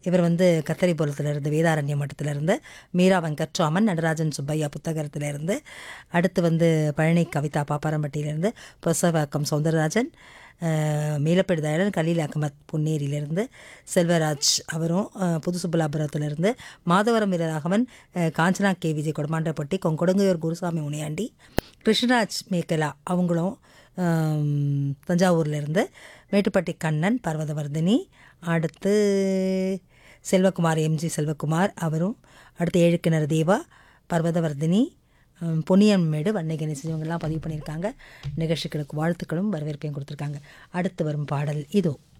இவர் வந்து கத்தரிபுரத்திலிருந்து வேதாரண்ய மட்டத்திலிருந்து மீரா வெங்கட்ராமன் நடராஜன் சுப்பையா புத்தகத்திலிருந்து அடுத்து வந்து பழனி கவிதா பாப்பாரம்பட்டியிலிருந்து புரசவாக்கம் சௌந்தரராஜன் அஹ், மேலப்பேடு தயாளன் கலீல் அகமத் பொன்னேரியிலிருந்து செல்வராஜ் அவரும் அஹ், புதுசுப்புலாபுரத்திலிருந்து மாதவரம் வீரராகவன் அஹ், காஞ்சனா கே விஜய் கொடமாண்டப்பட்டி கொங்கொடுங்கையூர் குருசாமி முனியாண்டி கிருஷ்ணராஜ் மேக்கலா அவங்களும் ஆம், தஞ்சாவூர்லேருந்து மேட்டுப்பட்டி கண்ணன் பர்வதவர்தினி அடுத்து செல்வகுமார் எம்ஜி செல்வகுமார் அவரும் அடுத்து ஏழுக்கிணறு தேவா பர்வதவர்தினி ஆம், பொன்னியம்மேடு வன்னை கணேசன் இவங்கெல்லாம் பதிவு பண்ணியிருக்காங்க நிகழ்ச்சிகளுக்கு வாழ்த்துக்களும் வரவேற்பையும் கொடுத்துருக்காங்க அடுத்து வரும் பாடல் இதோ